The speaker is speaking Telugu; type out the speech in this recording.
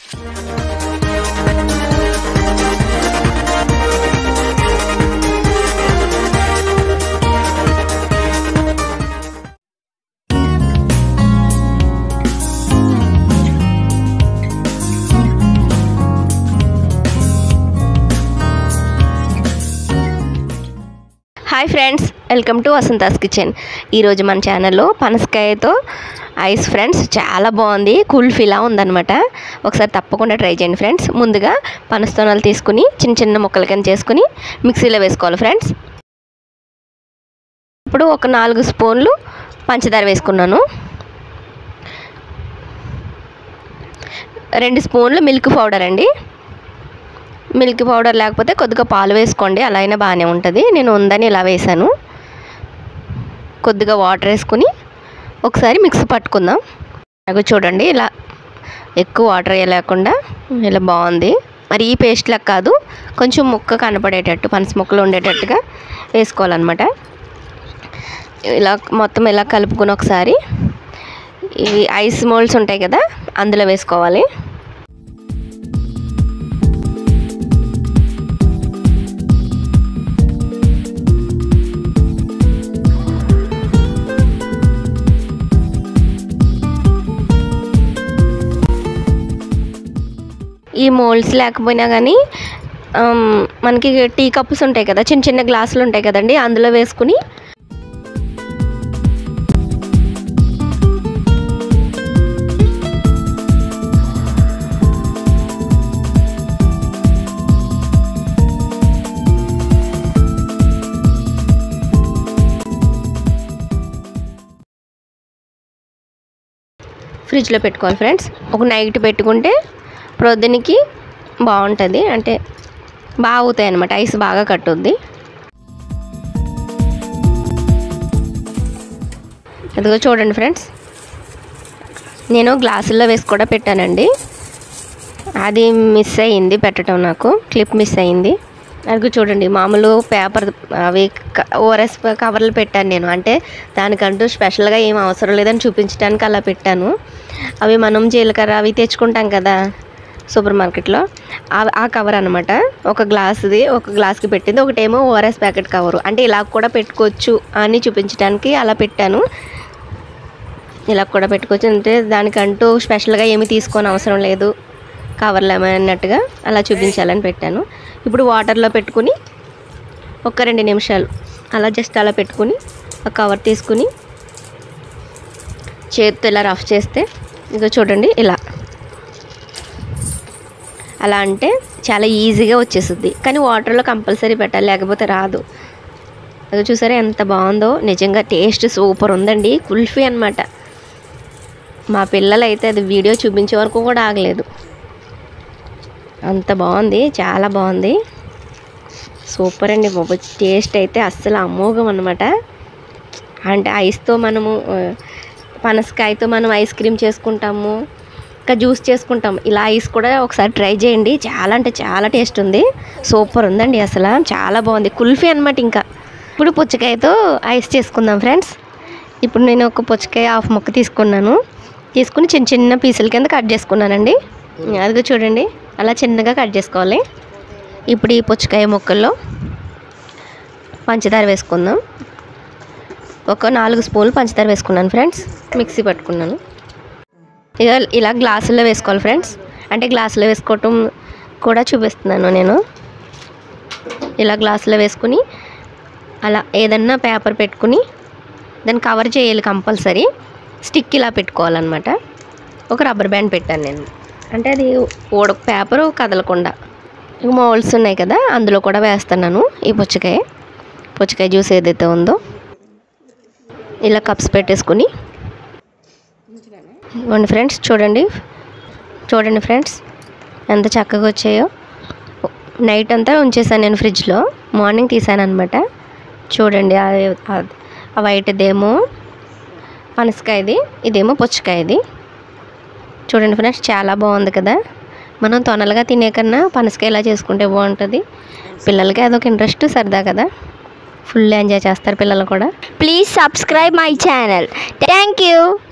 Hi friends welcome to Vasantha's kitchen ఈరోజు మన ఛానల్లో పనసకాయతో ఐస్ ఫ్రెండ్స్ చాలా బాగుంది కుల్ఫీలా ఉందన్నమాట ఒకసారి తప్పకుండా ట్రై చేయండి ఫ్రెండ్స్ ముందుగా పనస్తోనాలు తీసుకుని చిన్న చిన్న ముక్కలు కింద చేసుకుని మిక్సీలో వేసుకోవాలి ఫ్రెండ్స్ ఇప్పుడు ఒక నాలుగు స్పూన్లు పంచదార వేసుకున్నాను రెండు స్పూన్లు మిల్క్ పౌడర్ అండి మిల్క్ పౌడర్ లేకపోతే కొద్దిగా పాలు వేసుకోండి అలా అయినా బాగానే ఉంటుంది నేను ఉందని ఇలా వేసాను కొద్దిగా వాటర్ వేసుకుని ఒకసారి మిక్స్ పట్టుకుందాం నాకు చూడండి ఇలా ఎక్కువ వాటర్ వేయలేకుండా ఇలా బాగుంది మరి ఈ పేస్ట్ లాగా కాదు కొంచెం ముక్క కనపడేటట్టు పనస ముక్కలు ఉండేటట్టుగా వేసుకోవాలన్నమాట ఇలా మొత్తం ఇలా కలుపుకుని ఒకసారి ఇవి ఐస్ మోల్డ్స్ ఉంటాయి కదా అందులో వేసుకోవాలి ఈ మోల్డ్స్ లేకపోయినా కానీ మనకి టీ కప్స్ ఉంటాయి కదా చిన్న చిన్న గ్లాసులు ఉంటాయి కదండి అందులో వేసుకుని ఫ్రిడ్జ్లో పెట్టుకోవాలి ఫ్రెండ్స్ ఒక నైట్ పెట్టుకుంటే ప్రొద్దునికి బాగుంటుంది అంటే బాగా అవుతాయి అనమాట ఐస్ బాగా కట్టుద్ది అదిగో చూడండి ఫ్రెండ్స్ నేను గ్లాసుల్లో వేసి కూడా పెట్టానండి అది మిస్ అయ్యింది పెట్టడం నాకు క్లిప్ మిస్ అయ్యింది అది చూడండి మామూలు పేపర్ అవి ఓఆర్ఎస్ కవర్లు పెట్టాను నేను అంటే దానికంటూ స్పెషల్గా ఏం అవసరం లేదని చూపించడానికి అలా పెట్టాను అవి మనం జీలకర్ర అవి తెచ్చుకుంటాం కదా సూపర్ మార్కెట్లో ఆ కవర్ అనమాట ఒక గ్లాస్ది ఒక గ్లాస్కి పెట్టింది ఒకటేమో ఓఆర్ఎస్ ప్యాకెట్ కవరు అంటే ఇలా కూడా పెట్టుకోవచ్చు అని చూపించడానికి అలా పెట్టాను ఇలా కూడా పెట్టుకోవచ్చు అంటే దానికంటూ స్పెషల్గా ఏమి తీసుకొని అవసరం లేదు కవర్లు అన్నట్టుగా అలా చూపించాలని పెట్టాను ఇప్పుడు వాటర్లో పెట్టుకుని ఒక రెండు నిమిషాలు అలా జస్ట్ అలా పెట్టుకుని ఆ కవర్ తీసుకుని చేతితో ఇలా రఫ్ చేస్తే ఇక చూడండి ఇలా అలా అంటే చాలా ఈజీగా వచ్చేస్తుంది కానీ వాటర్లో కంపల్సరీ పెట్టాలి లేకపోతే రాదు అది చూసారా ఎంత బాగుందో నిజంగా టేస్ట్ సూపర్ ఉందండి కుల్ఫీ అనమాట మా పిల్లలు అయితే అది వీడియో చూపించే వరకు కూడా ఆగలేదు అంత బాగుంది చాలా బాగుంది సూపర్ అండి బాబు టేస్ట్ అయితే అస్సలు అమోఘం అనమాట అంటే ఐస్తో మనము పనసకాయతో మనం ఐస్ క్రీమ్ చేసుకుంటాము ఇంకా జ్యూస్ చేసుకుంటాం ఇలా ఐస్ కూడా ఒకసారి ట్రై చేయండి చాలా అంటే చాలా టేస్ట్ ఉంది సూపర్ ఉందండి అసలు చాలా బాగుంది కుల్ఫీ అనమాట ఇంకా ఇప్పుడు పుచ్చకాయతో ఐస్ చేసుకుందాం ఫ్రెండ్స్ ఇప్పుడు నేను ఒక పుచ్చకాయ హాఫ్ ముక్క తీసుకున్నాను తీసుకుని చిన్న చిన్న పీసుల కింద కట్ చేసుకున్నానండి అదిగో చూడండి అలా చిన్నగా కట్ చేసుకోవాలి ఇప్పుడు ఈ పుచ్చకాయ ముక్కల్లో పంచదార వేసుకుందాం ఒక నాలుగు స్పూన్లు పంచదార వేసుకున్నాను ఫ్రెండ్స్ మిక్సీ పట్టుకున్నాను ఇక ఇలా గ్లాసుల్లో వేసుకోవాలి ఫ్రెండ్స్ అంటే గ్లాసులో వేసుకోవటం కూడా చూపిస్తున్నాను నేను ఇలా గ్లాసులో వేసుకుని అలా ఏదన్నా పేపర్ పెట్టుకుని దాన్ని కవర్ చేయాలి కంపల్సరీ స్టిక్ ఇలా పెట్టుకోవాలన్నమాట ఒక రబ్బర్ బ్యాండ్ పెట్టాను నేను అంటే అది ఓడ పేపరు కదలకుండా ఇక మోల్డ్స్ ఉన్నాయి కదా అందులో కూడా వేస్తున్నాను ఈ పుచ్చకాయ పుచ్చకాయ జ్యూస్ ఏదైతే ఉందో ఇలా కప్స్ పెట్టేసుకుని ఇవ్వండి ఫ్రెండ్స్ చూడండి చూడండి ఫ్రెండ్స్ ఎంత చక్కగా వచ్చాయో నైట్ అంతా ఉంచేసాను నేను ఫ్రిడ్జ్లో మార్నింగ్ తీసాను అనమాట చూడండి ఆ వైట్దేమో పనసకాయది ఇదేమో పుచ్చకాయది చూడండి ఫ్రెండ్స్ చాలా బాగుంది కదా మనం తొనలుగా తినే కన్నా పనసకాయ ఇలా చేసుకుంటే బాగుంటుంది పిల్లలకి అదొక ఇంట్రెస్ట్ సరదా కదా ఫుల్ ఎంజాయ్ చేస్తారు పిల్లలు కూడా Please subscribe my channel. Thank you.